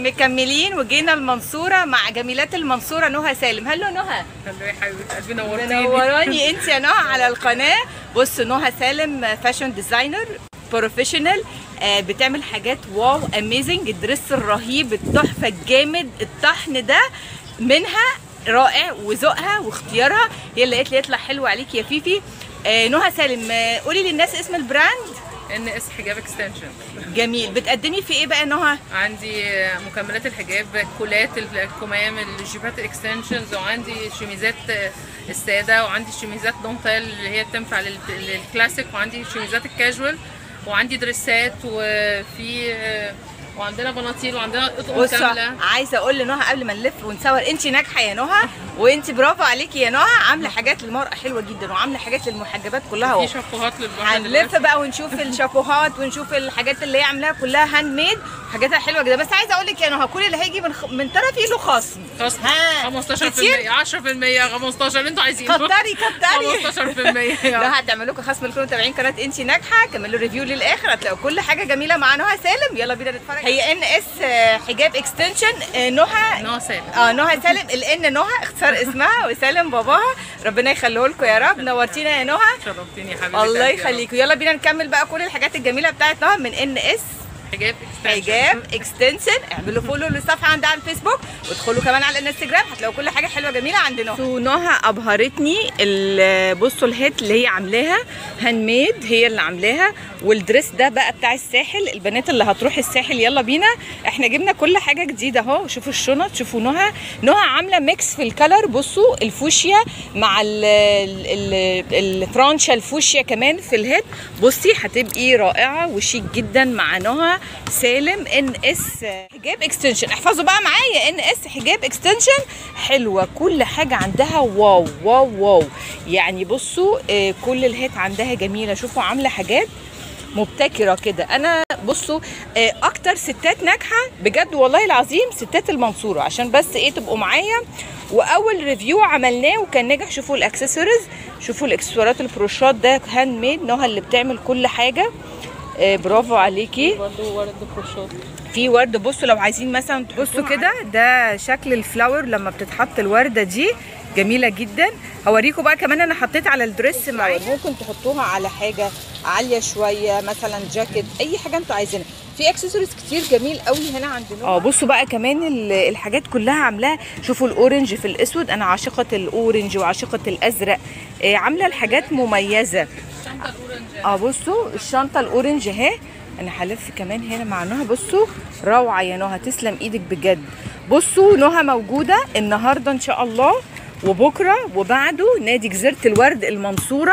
مكملين وجينا المنصوره مع جميلات المنصوره نهى سالم هلو نهى هلو يا حبيبه قلبي نورتيني منوراني انت يا نهى على القناه بص نهى سالم فاشن ديزاينر بروفيشنال آه بتعمل حاجات واو اميزنج الدرس الرهيب التحفه الجامد الطحن ده منها رائع وذوقها واختيارها هي اللي قالت لي يطلع حلو عليك يا فيفي آه نهى سالم آه قولي للناس اسم البراند ان اس حجاب اكستنشن جميل بتقدمي في ايه بقى نهى عندي مكملات الحجاب كولات الكمام الجيبات الاكستنشنز وعندي شميزات الساده وعندي شميزات دونتيل اللي هي بتنفع لل- للكلاسيك وعندي شميزات الكاجوال وعندي دريسات وفي وعندنا بناطيل وعندنا اطقم بص كامله عايزه اقول لنهى قبل ما نلف ونصور انت ناجحه يا نهى وانت برافو عليكي يا نهى عامله حاجات للمراه حلوه جدا وعامله حاجات للمحجبات كلها في اهو شفوهات للبنات هنلف بقى ونشوف الشابوهات ونشوف الحاجات اللي هي عاملاها كلها هاند ميد حاجاتها حلوه جدا بس عايزه اقول لك يا نهى كل اللي هيجي من خ... من طرفي له خصم خصم ها، 15% كتير؟ 10% 15 اللي انتوا عايزينه كتري كتري 15% لا هتعمل لكم خصم لكم متابعين قناه انت ناجحه كملوا ريفيو للاخر هتلاقوا كل حاجه جميله مع نهى سالم يلا بينا نتفرج هي ان اس حجاب اكستنشن نهى نوع سالم اه نهى سالم الان نهى اختصار اسمها وسالم باباها ربنا يخليه لكم يا رب نورتينا يا نهى شرفتيني يا حبيبتي الله قلبي يا رب. يخليكم يلا بينا نكمل بقى كل الحاجات الجميله بتاعت نهى من ان اس حجاب اكستنشن حجاب اكستنشن اعملوا فولو للصفحه عندها على الفيسبوك وادخلوا كمان على الانستجرام هتلاقوا كل حاجه حلوه جميله عند نهى نهى ابهرتني ال- بصوا الهات اللي هي عاملاها هاند ميد هي اللي عاملاها والدريس ده بقى بتاع الساحل البنات اللي هتروح الساحل يلا بينا احنا جبنا كل حاجه جديده اهو شوفوا الشنط شوفوا نهى نهى عامله ميكس في الكلر بصوا الفوشيا مع ال- ال- ال- الفرانشا الفوشيا كمان في الهيد بصي هتبقي رائعه وشيك جدا مع نهى سالم ان اس حجاب اكستنشن احفظوا بقى معايا ان اس حجاب اكستنشن حلوه كل حاجه عندها واو واو واو يعني بصوا آه، كل الهيت عندها جميله شوفوا عامله حاجات مبتكره كده انا بصوا آه، اكتر ستات ناجحه بجد والله العظيم ستات المنصوره عشان بس ايه تبقوا معايا واول ريفيو عملناه وكان ناجح شوفوا الاكسسوارز شوفوا الاكسسوارات البروشات ده هاند ميد نهى اللي بتعمل كل حاجه آه، برافو عليكي برضه ورد كروشات في ورد بصوا لو عايزين مثلا تبصوا كده ده شكل الفلاور لما بتتحط الورده دي جميله جدا هوريكم بقى كمان انا حطيت على الدريس معايا ممكن تحطوها على حاجه عاليه شويه مثلا جاكيت اي حاجه انتوا عايزينها في اكسسوارز كتير جميل قوي هنا عندنا اه بصوا بقى كمان ال- الحاجات كلها عاملاها شوفوا الاورنج في الاسود انا عاشقه الاورنج وعاشقه الازرق آه، عامله الحاجات مميزه الشنطه الاورنج اه بصوا الشنطه الاورنج اهي انا هلف كمان هنا مع نهى بصوا روعه يا نهى تسلم ايدك بجد بصوا نهى موجوده النهارده ان شاء الله وبكره وبعده نادي جزيره الورد المنصوره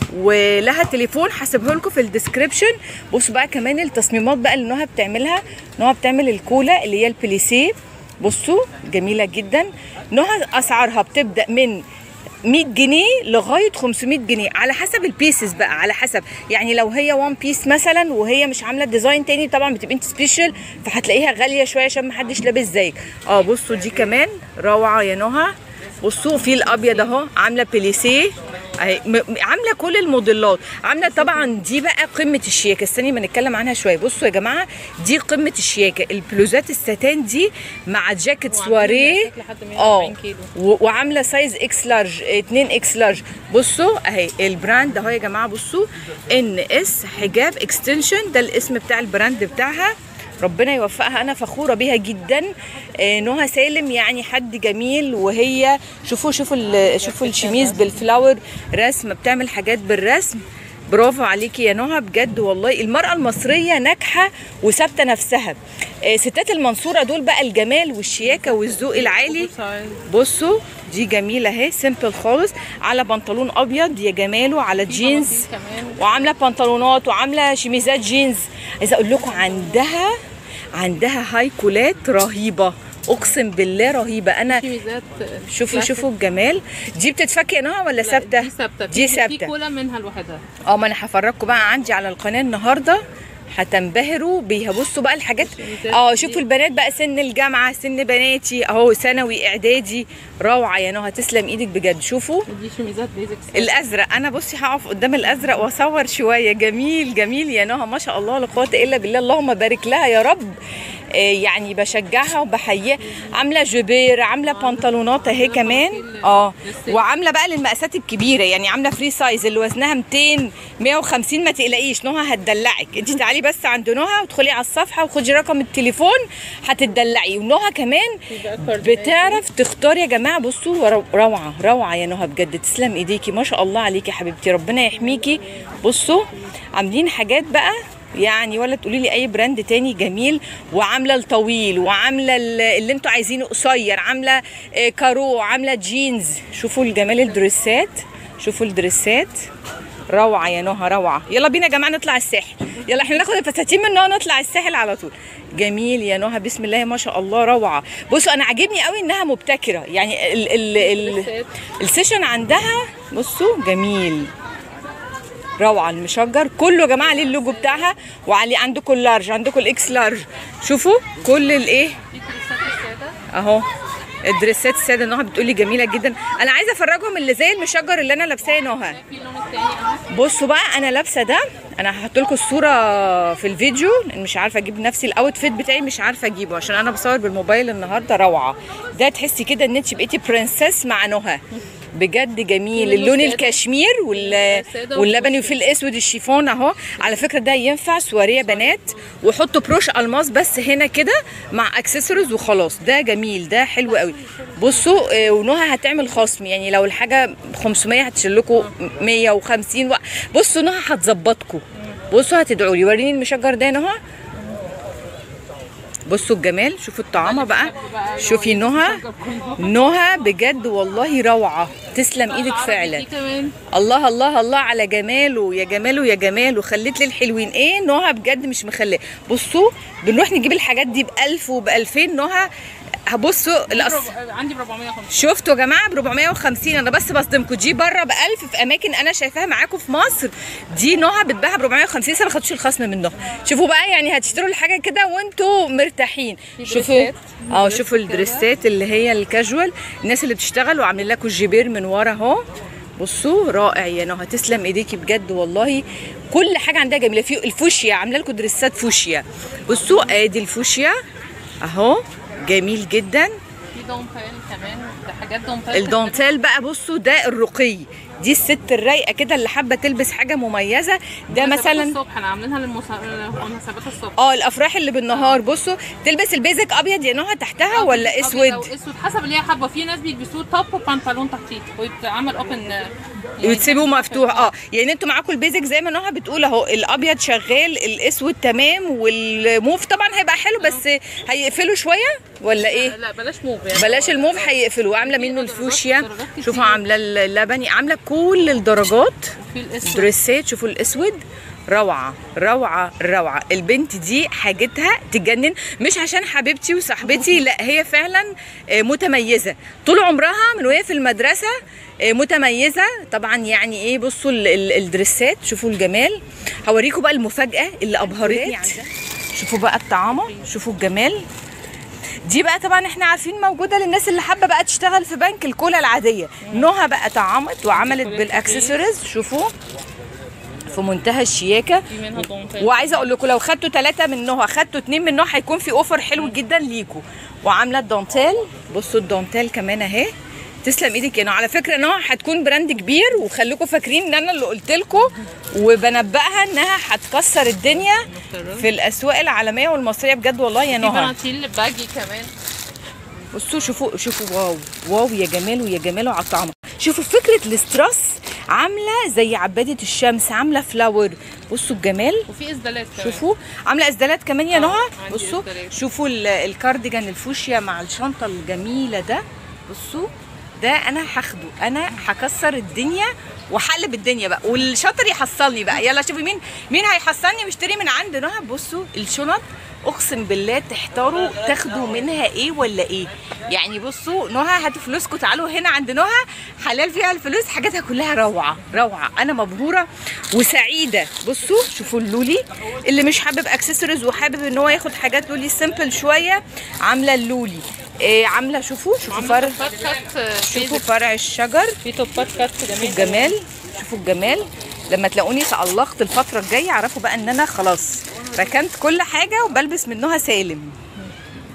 ولها تليفون هسيبه لكم في الديسكريبشن بصوا بقى كمان التصميمات بقى اللي نهى بتعملها نهى بتعمل الكولا اللي هي البليسيه بصوا جميله جدا نهى اسعارها بتبدا من 100 جنيه لغايه 500 جنيه على حسب البيسز بقى على حسب يعني لو هي وان بيس مثلا وهي مش عامله ديزاين تاني طبعا بتبقى انت سبيشال فهتلاقيها غاليه شويه عشان ما حدش لابس زيك اه بصوا دي كمان روعه يا نهى بصوا في الابيض اهو عامله بليسيه اهي م- م- عامله كل الموديلات عامله طبعا دي بقى قمه الشياكه استني ما نتكلم عنها شويه بصوا يا جماعه دي قمه الشياكه البلوزات الستان دي مع جاكيت سواريه مقاسات لحد 140 اه كيلو. و- وعامله سايز اكس لارج 2 اكس لارج بصوا اهي البراند اهو يا جماعه بصوا ان اس حجاب اكستنشن ده الاسم بتاع البراند بتاعها ربنا يوفقها انا فخوره بيها جدا آه، نهى سالم يعني حد جميل وهي شوفوا شوفوا ال- شوفوا الشميز بالفلاور رسم بتعمل حاجات بالرسم برافو عليكي يا نهى بجد والله المرأة المصرية ناجحة وثابتة نفسها آه، ستات المنصورة دول بقى الجمال والشياكة والذوق العالي بصوا دي جميلة اهي سيمبل خالص على بنطلون ابيض يا جماله على جينز بناطيل كمان. وعاملة بنطلونات وعاملة شميزات جينز عايزة اقول لكم عندها عندها هاي كولات رهيبة اقسم بالله رهيبة انا شميزات شوفوا كلاسيك. شوفوا الجمال دي بتتفك يا نهى ولا ثابتة دي ثابته دي في- ثابتة في كولا منها لوحدها اه ما انا هفرجكم بقى عندي على القناه النهارده هتنبهروا بيها بصوا بقى الحاجات الشميزات اه دي. شوفوا البنات بقى سن الجامعه سن بناتي اهو ثانوي اعدادي روعه يا نهى تسلم ايدك بجد شوفوا دي شميزات بيزكس الازرق انا بصي هقف قدام الازرق واصور شويه جميل جميل يا نهى ما شاء الله لا قوه الا بالله اللهم بارك لها يا رب آه، يعني بشجعها وبحييها عامله جبير عامله بنطلونات اهي كمان اه وعامله بقى للمقاسات الكبيره يعني عامله فري سايز اللي وزنها 200 150 ما تقلقيش نهى هتدلعك انت تعالي بس عند نهى وادخلي على الصفحه وخدي رقم التليفون هتدلعي ونهى كمان بتعرف تختار يا جماعه بصوا رو- روعه روعه يا نهى بجد تسلم ايديكي ما شاء الله عليكي يا حبيبتي ربنا يحميكي بصوا عاملين حاجات بقى يعني ولا تقولي لي اي براند تاني جميل وعامله الطويل وعامله ال- اللي انتوا عايزينه قصير عامله آه، كارو عامله جينز شوفوا الجمال الدريسات شوفوا الدريسات روعه يا نهى روعه يلا بينا يا جماعه نطلع الساحل يلا احنا ناخد الفساتين من نهى نطلع الساحل على طول جميل يا نهى بسم الله ما شاء الله روعه بصوا انا عاجبني قوي انها مبتكره يعني ال ال ال السيشن عندها بصوا جميل روعه المشجر كله يا جماعه عليه اللوجو بتاعها وعليه عندكم اللارج عندكم الاكس لارج شوفوا كل الايه في دريسات الساده اهو الدريسات الساده نهى بتقولي جميله جدا انا عايزه افرجهم اللي زي المشجر اللي انا لابساه يا نهى في اللون التاني اهو بصوا بقى انا لابسه ده انا هحط لكم الصوره في الفيديو لأن مش عارفه اجيب نفسي الاوتفيت بتاعي مش عارفه اجيبه عشان انا بصور بالموبايل النهارده روعه ده تحسي كده ان انت بقيتي برنسس مع نهى بجد جميل كله اللون سادة. الكشمير وال... سادة واللبني وفي الاسود الشيفون اهو على فكره ده ينفع سواريه بنات وحطوا بروش الماس بس هنا كده مع اكسسوارز وخلاص ده جميل ده حلو قوي بصوا آه، ونهى هتعمل خصم يعني لو الحاجه 500 هتشيل لكم 150 و... بصوا نهى هتظبطكم بصوا هتدعوا لي وريني المشجر ده يا نهى بصوا الجمال شوفوا الطعامه بقى شوفي نهى نهى بجد والله روعه تسلم ايدك فعلا في كمان الله الله الله على جماله يا جماله يا جماله خليت لي الحلوين ايه نهى بجد مش مخليه بصوا بنروح نجيب الحاجات دي ب 1000 وب 2000 نهى هبصوا الأص... برب- عندي ب 450 شفتوا يا جماعه ب 450 انا بس بصدمكم دي بره ب 1000 في اماكن انا شايفاها معاكم في مصر دي نهى بتباع ب 450 لسه ما خدتوش الخصم من نهى شوفوا بقى يعني هتشتروا الحاجه كده وانتوا مرتاحين شوفوا دريسات. اه دريس شوفوا كده. الدريسات اللي هي الكاجوال الناس اللي بتشتغل وعاملين لكم الجبير من ورا اهو بصوا رائع يا نهى تسلم ايديكي بجد والله كل حاجه عندها جميله في الفوشيا عامله لكم دريسات فوشيا بصوا ادي الفوشيا اهو جميل جدا في دونتيل كمان ده حاجات دونتيل الدانتيل بقى بصوا ده الرقي دي الست الرايقه كده اللي حابه تلبس حاجه مميزه ده مناسبات مثلا الصبح انا عاملينها للمناسبات الصبح اه الافراح اللي بالنهار بصوا تلبس البيزك ابيض يا نهى تحتها ولا أبيض اسود أو اسود حسب اللي هي حابه في ناس بيلبسوه توب وبنطلون تحتيه ويتعمل اوبن وتسيبوه مفتوح اه يعني انتوا معاكم البيزك زي ما نهى بتقول اهو الابيض شغال الاسود تمام والموف طبعا هيبقى حلو بس هيقفلوا شويه ولا ايه لا بلاش موف يعني بلاش الموف هيقفلوا عامله منه درجات- الفوشيا درجات كتير. شوفوا عامله اللبني عامله كل الدرجات في الاسود دريسات شوفوا الاسود روعه روعه روعه البنت دي حاجتها تجنن مش عشان حبيبتي وصاحبتي لا هي فعلا آه، متميزه طول عمرها من وهي في المدرسه آه، متميزه طبعا يعني ايه بصوا ال- ال- الدريسات شوفوا الجمال هوريكم بقى المفاجاه اللي ابهرتني شوفوا بقى الطعامه شوفوا الجمال دي بقى طبعا احنا عارفين موجوده للناس اللي حابه بقى تشتغل في بنك الكولا العاديه نهى بقى طعمت وعملت بالاكسسوارز شوفوا في منتهى الشياكه في منها دونتيل وعايزه اقول لكم لو خدتوا ثلاثه من نهى خدتوا اتنين من نهى هيكون في اوفر حلو جدا ليكوا وعامله الدانتيل بصوا الدانتيل كمان اهي تسلم ايدك يا نهى على فكره نهى هتكون براند كبير وخليكم فاكرين ان انا اللي قلت لكم وبنبئها انها هتكسر الدنيا في الاسواق العالميه والمصريه بجد والله يا في نهى بناطيل باجي كمان بصوا شوفوا شوفوا واو واو يا جماله يا جماله على الطعم شوفوا فكره الاستراس عامله زي عباده الشمس عامله فلاور بصوا الجمال وفي اسدالات كمان شوفوا عامله اسدالات كمان يا آه، نهى عندي بصوا إسدالات. شوفوا ال- الكارديجان الفوشيا مع الشنطه الجميله ده بصوا ده انا هاخده انا هكسر الدنيا وحلب الدنيا بقى والشاطر يحصلني بقى يلا شوفي مين مين هيحصلني واشتري من عند نهى بصوا الشنط اقسم بالله تحتاروا تاخدوا منها ايه ولا ايه يعني بصوا نهى هاتوا فلوسكم تعالوا هنا عند نهى حلال فيها الفلوس حاجاتها كلها روعه روعه انا مبهوره وسعيده بصوا شوفوا اللولي اللي مش حابب اكسسوارز وحابب ان هو ياخد حاجات لولي سيمبل شويه عامله اللولي إيه عامله شوفوا شوفوا فرع عامله توبات كات شوفوا بيزك. فرع الشجر في توبات كات شوفوا جميل الجمال شوفوا الجمال لما تلاقوني تألقت الفترة الجاية اعرفوا بقى ان انا خلاص ركنت كل حاجة وبلبس منها سالم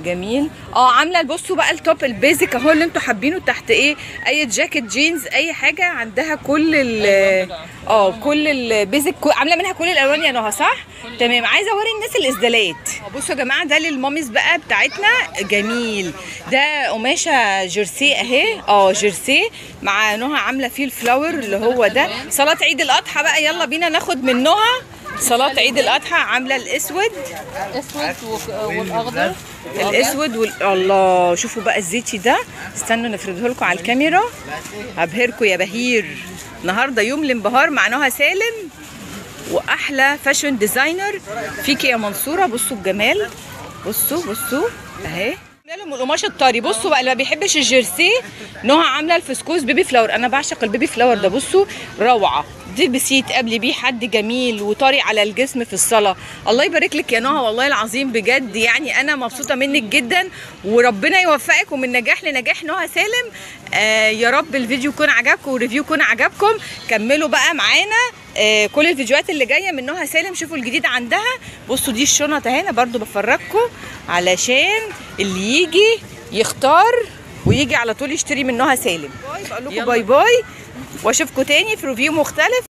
جميل اه عامله بصوا بقى التوب البيزك اهو اللي انتوا حابينه تحت ايه اي جاكيت جينز اي حاجه عندها كل ال اه كل البيزك كو- عامله منها كل الالوان يا نهى صح تمام عايزه اوري الناس الاسدالات بصوا يا جماعه ده للماميز بقى بتاعتنا جميل ده قماشه جيرسي اهي اه جيرسي مع نهى عامله فيه الفلاور اللي هو ده صلاه عيد الاضحى بقى يلا بينا ناخد من نهى صلاه عيد الاضحى عامله الاسود اسود والاخضر الاسود وال... الله شوفوا بقى الزيتي ده استنوا نفرده لكم على الكاميرا هبهركم يا بهير النهارده يوم الانبهار مع نهى سالم واحلى فاشن ديزاينر فيكي يا منصوره بصوا الجمال بصوا بصوا اهي لهم القماش الطري بصوا بقى اللي ما بيحبش الجيرسي نهى عامله الفسكوس بيبي فلاور انا بعشق البيبي فلاور ده بصوا روعه دي بسيط قبل بيه حد جميل وطري على الجسم في الصلاه الله يبارك لك يا نهى والله العظيم بجد يعني انا مبسوطه منك جدا وربنا يوفقك ومن نجاح لنجاح نهى سالم آه يا رب الفيديو يكون عجبكم والريفيو يكون عجبكم كملوا بقى معانا آه كل الفيديوهات اللي جايه من نهى سالم شوفوا الجديد عندها بصوا دي الشنط اهي انا برضو بفرجكم علشان اللي يجي يختار ويجي على طول يشتري من نهى سالم باي بقول لكم باي باي واشوفكم تاني في ريفيو مختلف